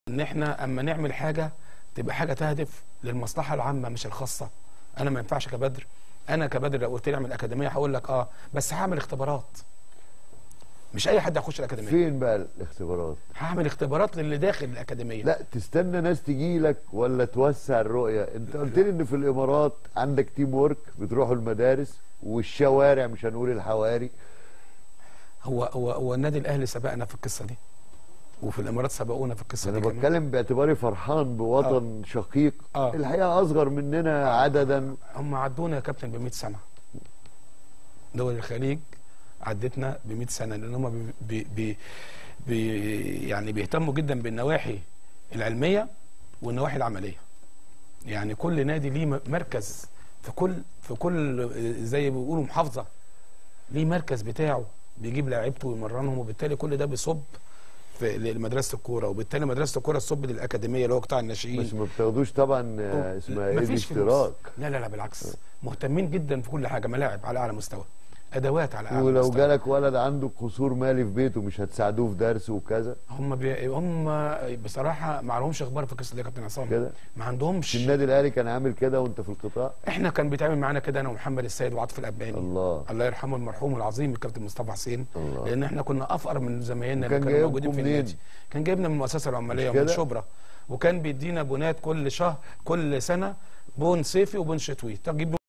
ان احنا اما نعمل حاجه تبقى حاجه تهدف للمصلحه العامه مش الخاصه انا ما ينفعش كبدر انا كبدر لو قلت لي اعمل اكاديميه هقول لك اه بس هعمل اختبارات مش اي حد هيخش الاكاديميه فين بقى الاختبارات هعمل اختبارات للي داخل الاكاديميه لا تستنى ناس تجي لك ولا توسع الرؤيه انت قلت لي ان في الامارات عندك تيم ورك بتروحوا المدارس والشوارع مش هنقول الحواري هو هو هو النادي الاهلي سبقنا في القصه دي وفي الامارات سبقونا في القصه انا دي كمان. بتكلم باعتباري فرحان بوطن شقيق آه. الحقيقه اصغر مننا عددا هم عدونا يا كابتن ب 100 سنه دول الخليج عدتنا ب 100 سنه لان هم بي بي بي بي يعني بيهتموا جدا بالنواحي العلميه والنواحي العمليه يعني كل نادي ليه م- مركز في كل في كل زي ما بيقولوا محافظه ليه مركز بتاعه بيجيب لعيبته ويمرنهم وبالتالي كل ده بيصب في لمدرسه الكوره وبالتالي مدرسه الكوره تصب للاكاديميه اللي هو قطاع الناشئين بس ما بتاخدوش طبعا آه، اسمها ايه مفيش فلوس. الاشتراك لا لا لا بالعكس مهتمين جدا في كل حاجه ملاعب على اعلى مستوى ادوات على اعلى ولو مستوى جالك ولد عنده قصور مالي في بيته مش هتساعدوه في درس وكذا هم بي... هم بصراحه ما لهمش اخبار في القصه دي يا كابتن عصام كده ما عندهمش مش النادي الاهلي كان عامل كده وانت في القطاع احنا كان بيتعامل معانا كده انا ومحمد السيد وعاطف الاباني الله الله يرحمه المرحوم العظيم الكابتن مصطفى حسين الله. لان احنا كنا افقر من زمايلنا اللي وكان كانوا موجودين جايبكم في منين؟ النادي كان جايبنا من المؤسسه العماليه مش ومن كده؟ شبرا وكان بيدينا بونات كل شهر كل سنه بون صيفي وبون شتوي تجيب